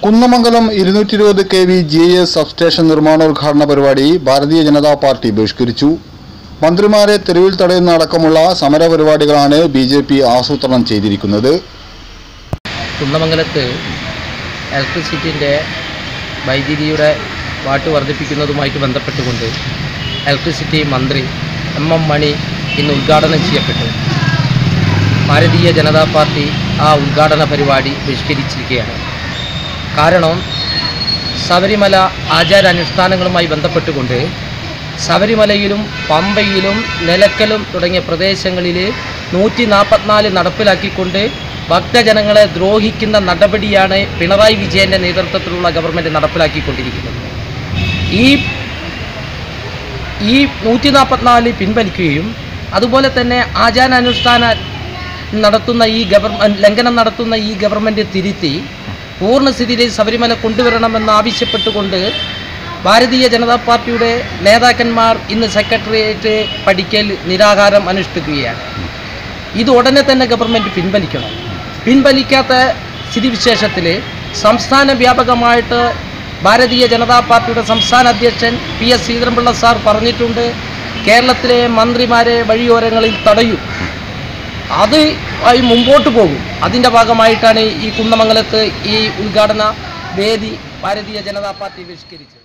കുന്നമംഗലം ഇരുന്നൂറ്റി ഇരുപത് K V G S substation നിർമ്മാണോദ്ഘാടന പരിപാടി ഭാരതീയ ജനതാ പാർട്ടി ബഹിഷ്കരിച്ചു മന്ത്രിമാരെ തെരുവിൽ തടയുന്ന അടക്കമുള്ള സമരപരിപാടികളാണ് ബി ജെ പി ആസൂത്രണം ചെയ്തിരിക്കുന്നത് കുന്നമംഗലത്ത് ഇലക്ട്രിസിറ്റിൻ്റെ വൈദ്യുതിയുടെ വാട്ട് വർദ്ധിപ്പിക്കുന്നതുമായിട്ട് ബന്ധപ്പെട്ടുകൊണ്ട് ഇലക്ട്രിസിറ്റി മന്ത്രി എം എം മണി ഇന്ന് ഉദ്ഘാടനം ചെയ്യപ്പെട്ടു ഭാരതീയ ജനതാ പാർട്ടി ആ ഉദ്ഘാടന പരിപാടി ബഹിഷ്കരിച്ചിരിക്കുകയാണ് കാരണം ശബരിമല ആചാരാനുഷ്ഠാനങ്ങളുമായി ബന്ധപ്പെട്ടുകൊണ്ട് ശബരിമലയിലും പമ്പയിലും നിലക്കലും തുടങ്ങിയ പ്രദേശങ്ങളിൽ നൂറ്റി നാൽപ്പത്തിനാല് നടപ്പിലാക്കിക്കൊണ്ട് ഭക്തജനങ്ങളെ ദ്രോഹിക്കുന്ന നടപടിയാണ് പിണറായി വിജയൻ്റെ നേതൃത്വത്തിലുള്ള ഗവൺമെൻറ് നടപ്പിലാക്കിക്കൊണ്ടിരിക്കുന്നത് ഈ ഈ നൂറ്റി നാൽപ്പത്തിനാല് പിൻവലിക്കുകയും അതുപോലെ തന്നെ ആചാരാനുഷ്ഠാന നടത്തുന്ന ഈ ഗവൺമെൻറ് ലംഘനം നടത്തുന്ന ഈ ഗവൺമെൻറ് തിരുത്തി പൂർണ്ണസ്ഥിതിയിൽ ശബരിമല കൊണ്ടുവരണമെന്ന് ആവശ്യപ്പെട്ടുകൊണ്ട് ഭാരതീയ ജനതാ പാർട്ടിയുടെ നേതാക്കന്മാർ ഇന്ന് സെക്രട്ടേറിയറ്റ് പഠിക്കൽ നിരാഹാരം അനുഷ്ഠിക്കുകയാണ് ഇത് ഉടനെ തന്നെ ഗവൺമെൻറ് പിൻവലിക്കണം പിൻവലിക്കാത്ത സ്ഥിതിവിശേഷത്തിൽ സംസ്ഥാന വ്യാപകമായിട്ട് ഭാരതീയ ജനതാ പാർട്ടിയുടെ സംസ്ഥാന അധ്യക്ഷൻ പി എസ് ശ്രീധരൻപിള്ള സാർ പറഞ്ഞിട്ടുണ്ട് കേരളത്തിലെ മന്ത്രിമാരെ വഴിയോരങ്ങളിൽ തടയും അത് ആയി മുമ്പോട്ട് പോകും അതിൻ്റെ ഭാഗമായിട്ടാണ് ഈ കുന്നമംഗലത്ത് ഈ ഉദ്ഘാടന വേദി ഭാരതീയ ജനതാ പാർട്ടി ബഹിഷ്കരിച്ചത്